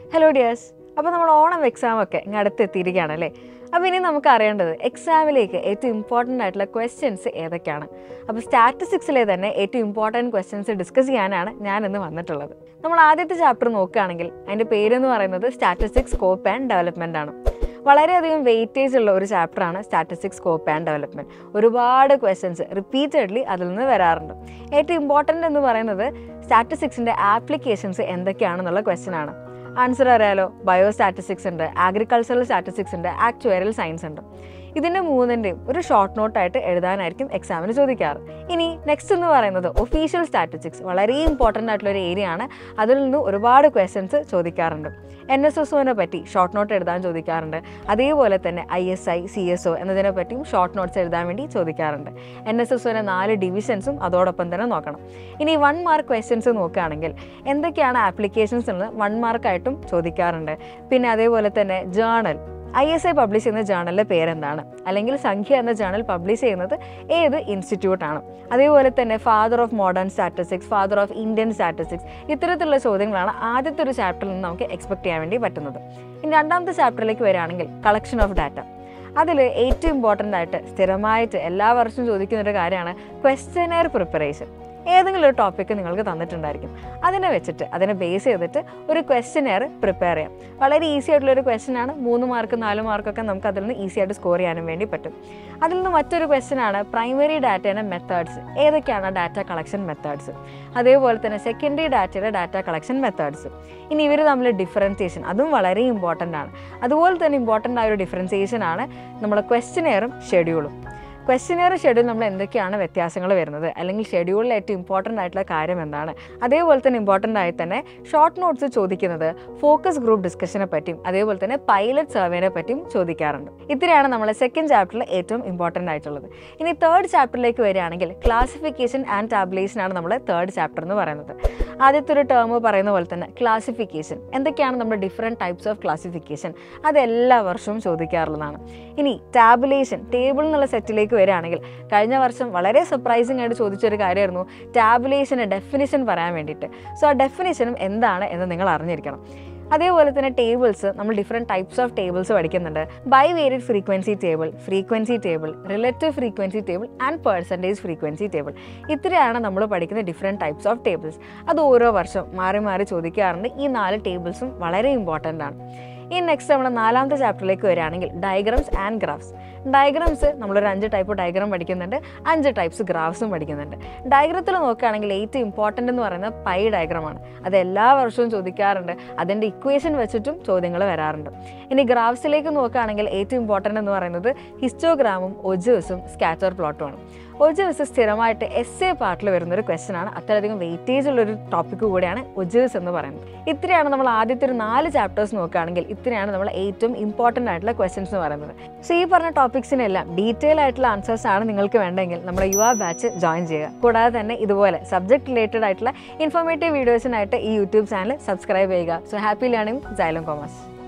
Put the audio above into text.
hello dears അപ്പോൾ നമ്മൾ Onam exam ഒക്കെ ഇങ്ങ് അടുത്തെത്തിയിരിക്കുകയാണ് അല്ലേ അപ്പോൾ ഇനി നമുക്ക് അറിയേണ്ടത് എക്സാമിലേക്ക് ഏറ്റവും ഇമ്പോർട്ടൻ്റ് ആയിട്ടുള്ള ക്വസ്റ്റ്യൻസ് ഏതൊക്കെയാണ് അപ്പോൾ സ്റ്റാറ്റിസ്റ്റിക്സിലെ തന്നെ ഏറ്റവും ഇമ്പോർട്ടൻറ്റ് ക്വസ്റ്റ്യൻസ് ഡിസ്കസ് ചെയ്യാനാണ് ഞാൻ ഇന്ന് വന്നിട്ടുള്ളത് നമ്മൾ ആദ്യത്തെ ചാപ്റ്റർ നോക്കുകയാണെങ്കിൽ അതിൻ്റെ പേരെന്ന് പറയുന്നത് സ്റ്റാറ്റിസ്റ്റിക്സ് സ്കോപ്പ് ആൻഡ് ഡെവലപ്മെൻ്റ് ആണ് വളരെയധികം വെയിറ്റേജ് ഉള്ള ഒരു ചാപ്റ്ററാണ് സ്റ്റാറ്റിസ്റ്റിക്സ് സ്കോപ്പ് ആൻഡ് ഡെവലപ്മെൻറ്റ് ഒരുപാട് ക്വസ്റ്റ്യൻസ് റിപ്പീറ്റഡ്ലി അതിൽ നിന്ന് വരാറുണ്ട് ഏറ്റവും ഇമ്പോർട്ടൻ്റ് എന്ന് പറയുന്നത് സ്റ്റാറ്റിസ്റ്റിക്സിൻ്റെ ആപ്ലിക്കേഷൻസ് എന്തൊക്കെയാണെന്നുള്ള ക്വസ്റ്റ്യൻ ആണ് ആൻസർ അറിയാലോ ബയോ സ്റ്റാറ്റിസ്റ്റിക്സ് ഉണ്ട് ആഗ്രികൾച്ചറൽ സ്റ്റാറ്റിസ്റ്റിക്സ് ഉണ്ട് ആക്ച്വറിയൽ സയൻസ് ഉണ്ട് ഇതിൻ്റെ മൂന്നിൻ്റെയും ഒരു ഷോർട്ട് നോട്ടായിട്ട് എഴുതാനായിരിക്കും എക്സാമിന് ചോദിക്കാറ് ഇനി നെക്സ്റ്റ് എന്ന് പറയുന്നത് ഒഫീഷ്യൽ സ്റ്റാറ്റിസ്റ്റിക്സ് വളരെ ഇമ്പോർട്ടൻ്റ് ആയിട്ടുള്ള ഒരു ഏരിയ ആണ് അതിൽ നിന്ന് ഒരുപാട് ക്വസ്റ്റ്യൻസ് ചോദിക്കാറുണ്ട് എൻ എസ് എസ് ഒനെ പറ്റി ഷോർട്ട് നോട്ട് എഴുതാൻ ചോദിക്കാറുണ്ട് അതേപോലെ തന്നെ I S I C S O എന്നതിനെ പറ്റിയും ഷോർട്ട് നോട്ട്സ് എഴുതാൻ വേണ്ടി ചോദിക്കാറുണ്ട് എൻ എസ് എസ് ഒനെ നാല് ഡിവിഷൻസും അതോടൊപ്പം തന്നെ നോക്കണം ഇനി വൺ മാർക്ക് ക്വസ്റ്റ്യൻസ് നോക്കുകയാണെങ്കിൽ എന്തൊക്കെയാണ് ആപ്ലിക്കേഷൻസ് എന്ന് വൺ മാർക്കായിട്ടും ചോദിക്കാറുണ്ട് പിന്നെ അതേപോലെ തന്നെ journal I S I publish ചെയ്യുന്ന ജേണലിൻ്റെ പേരെന്താണ് അല്ലെങ്കിൽ സംഖ്യ എന്ന ജേണൽ പബ്ലിഷ് ചെയ്യുന്നത് ഏത് ഇൻസ്റ്റിറ്റ്യൂട്ടാണ് അതേപോലെ തന്നെ father of modern statistics father of Indian statistics ഇത്തരത്തിലുള്ള ചോദ്യങ്ങളാണ് ആദ്യത്തെ ഒരു ചാപ്റ്ററിൽ നിന്ന് നമുക്ക് എക്സ്പെക്ട് ചെയ്യാൻ വേണ്ടി പറ്റുന്നത് ഇനി രണ്ടാമത്തെ ചാപ്റ്ററിലേക്ക് വരികയാണെങ്കിൽ കളക്ഷൻ ഓഫ് ഡാറ്റ അതിൽ ഏറ്റവും ഇമ്പോർട്ടൻ്റ് ആയിട്ട് സ്ഥിരമായിട്ട് എല്ലാ വർഷവും ചോദിക്കുന്ന ഒരു കാര്യമാണ് ക്വസ്റ്റ്യനെയർ പ്രിപ്പറേഷൻ ഏതെങ്കിലും ഒരു ടോപ്പിക്ക് നിങ്ങൾക്ക് തന്നിട്ടുണ്ടായിരിക്കും അതിനെ വെച്ചിട്ട് അതിനെ ബേസ് ചെയ്തിട്ട് ഒരു ക്വസ്റ്റ്യനെയർ പ്രിപ്പയർ ചെയ്യാം വളരെ ഈസി ആയിട്ടുള്ള ഒരു ക്വസ്റ്റ്യൻ ആണ് മൂന്ന് മാർക്ക് നാല് മാർക്കൊക്കെ നമുക്ക് അതിൽ നിന്ന് ഈസി ആയിട്ട് സ്കോർ ചെയ്യാനും വേണ്ടി പറ്റും അതിൽ നിന്ന് മറ്റൊരു ക്വസ്റ്റ്യൻ ആണ് പ്രൈമറി ഡാറ്റയുടെ മെത്തേഡ്സ് ഏതൊക്കെയാണ് ഡാറ്റ കളക്ഷൻ മെത്തേഡ്സ് അതേപോലെ തന്നെ സെക്കൻഡറി ഡാറ്റയുടെ ഡാറ്റ കളക്ഷൻ മെത്തേഡ്സ് ഇനി ഇവർ തമ്മിൽ ഡിഫറൻസിയേഷൻ അതും വളരെ ഇമ്പോർട്ടൻ്റ് ആണ് അതുപോലെ തന്നെ ഇമ്പോർട്ടൻ്റ് ആയ ഒരു ഡിഫറൻസിയേഷൻ ആണ് നമ്മുടെ ക്വസ്റ്റ്യനെയറും ഷെഡ്യൂളും ക്വസ്റ്റ്യനെയർ ഷെഡ്യൂൾ നമ്മൾ എന്തൊക്കെയാണ് വ്യത്യാസങ്ങൾ വരുന്നത് അല്ലെങ്കിൽ ഷെഡ്യൂളിൽ ഏറ്റവും ഇമ്പോർട്ടൻ്റ് ആയിട്ടുള്ള കാര്യം എന്താണ് അതേപോലെ തന്നെ ഇമ്പോർട്ടൻ്റ് ആയി തന്നെ ഷോർട്ട് നോട്ട്സ് ചോദിക്കുന്നത് ഫോക്കസ് ഗ്രൂപ്പ് ഡിസ്കഷനെ പറ്റിയും അതേപോലെ തന്നെ പൈലറ്റ് സർവേനെ പറ്റിയും ചോദിക്കാറുണ്ട് ഇത്രയാണ് നമ്മളെ സെക്കൻഡ് ചാപ്റ്ററിൽ ഏറ്റവും ഇമ്പോർട്ടൻ്റ് ആയിട്ടുള്ളത് ഇനി തേർഡ് ചാപ്റ്ററിലേക്ക് വരികയാണെങ്കിൽ ക്ലാസിഫിക്കേഷൻ ആൻഡ് ടാബ്ലേഷൻ ആണ് നമ്മളെ തേർഡ് ചാപ്റ്റർ എന്ന് പറയുന്നത് ആദ്യത്തെ ഒരു ടേം പറയുന്ന പോലെ തന്നെ ക്ലാസിഫിക്കേഷൻ എന്തൊക്കെയാണ് നമ്മുടെ ഡിഫറെൻറ്റ് ടൈപ്സ് ഓഫ് ക്ലാസിഫിക്കേഷൻ അത് എല്ലാ വർഷവും ചോദിക്കാറുള്ളതാണ് ഇനി ടാബുലേഷൻ ടേബിൾ എന്നുള്ള സെറ്റിലേക്ക് വരികയാണെങ്കിൽ കഴിഞ്ഞ വർഷം വളരെ സർപ്രൈസിംഗ് ആയിട്ട് ചോദിച്ചൊരു കാര്യമായിരുന്നു ടാബുലേഷന് ഡെഫിനിഷൻ പറയാൻ വേണ്ടിയിട്ട് സോ ആ ഡെഫിനിഷനും എന്താണ് എന്ന് നിങ്ങൾ അറിഞ്ഞിരിക്കണം അതേപോലെ തന്നെ ടേബിൾസ് നമ്മൾ ഡിഫറെൻറ്റ് ടൈപ്സ് ഓഫ് ടേബിൾസ് പഠിക്കുന്നുണ്ട് bivariate frequency table frequency table relative frequency table and percentage frequency table ഇത്രയാണ് നമ്മൾ പഠിക്കുന്ന ഡിഫറെൻറ്റ് ടൈപ്സ് ഓഫ് ടേബിൾസ് അത് ഓരോ വർഷം മാറി മാറി ചോദിക്കാറുണ്ട് ഈ നാല് ടേബിൾസും വളരെ ഇമ്പോർട്ടൻ്റ് ആണ് ഈ നെക്സ്റ്റ് നമ്മൾ നാലാമത്തെ ചാപ്റ്ററിലേക്ക് വരികയാണെങ്കിൽ ഡയഗ്രംസ് ആൻഡ് ഗ്രാഫ്സ് ഡയഗ്രംസ് നമ്മളൊരു അഞ്ച് ടൈപ്പ് ഡയഗ്രാം പഠിക്കുന്നുണ്ട് അഞ്ച് ടൈപ്സ് ഗ്രാഫ്സും പഠിക്കുന്നുണ്ട് ഡയഗ്രത്തിൽ നോക്കുകയാണെങ്കിൽ ഏറ്റവും ഇമ്പോർട്ടൻ്റ് എന്ന് പറയുന്നത് പൈ ഡയഗ്രമാണ് അത് എല്ലാ വർഷവും ചോദിക്കാറുണ്ട് അതിൻ്റെ ഇക്വേഷൻ വെച്ചിട്ടും ചോദ്യങ്ങൾ വരാറുണ്ട് ഇനി ഗ്രാഫ്സിലേക്ക് നോക്കുകയാണെങ്കിൽ ഏറ്റവും ഇമ്പോർട്ടൻ്റ് എന്ന് പറയുന്നത് ഹിസ്റ്റോഗ്രാമും ഒജേഴ്സും സ്കാറ്റർ പ്ലോട്ടുമാണ് ഒജേഴ്സ് സ്ഥിരമായിട്ട് എസ് എ പാർട്ടിൽ വരുന്ന ഒരു ക്വസ്റ്റൻ ആണ് അത്രയധികം വെയിറ്റേജ് ഉള്ള ഒരു ടോപ്പിക്ക് കൂടെയാണ് ഒജേഴ്സ് എന്ന് പറയുന്നത് ഇത്രയാണ് നമ്മൾ ആദ്യത്തെ ഒരു നാല് ചാപ്റ്റേഴ്സ് നോക്കുകയാണെങ്കിൽ ഇത്രയാണ് നമ്മൾ ഏറ്റവും ഇമ്പോർട്ടൻ്റ് ആയിട്ടുള്ള ക്വസ്റ്റൻസ് എന്ന് പറയുന്നത് സോ ഈ പറഞ്ഞ ടോപ്പിക്സിനെല്ലാം ഡീറ്റെയിൽ ആയിട്ടുള്ള ആൻസേഴ്സ് ആണ് നിങ്ങൾക്ക് വേണ്ടെങ്കിൽ നമ്മുടെ യുവ ബാച്ച് ജോയിൻ ചെയ്യുക കൂടാതെ തന്നെ ഇതുപോലെ സബ്ജക്ട് റിലേറ്റഡ് ആയിട്ടുള്ള ഇൻഫോർമേറ്റീവ് വീഡിയോസിനായിട്ട് ഈ യൂട്യൂബ് ചാനൽ സബ്സ്ക്രൈബ് ചെയ്യുക so happy learning Jhelum commerce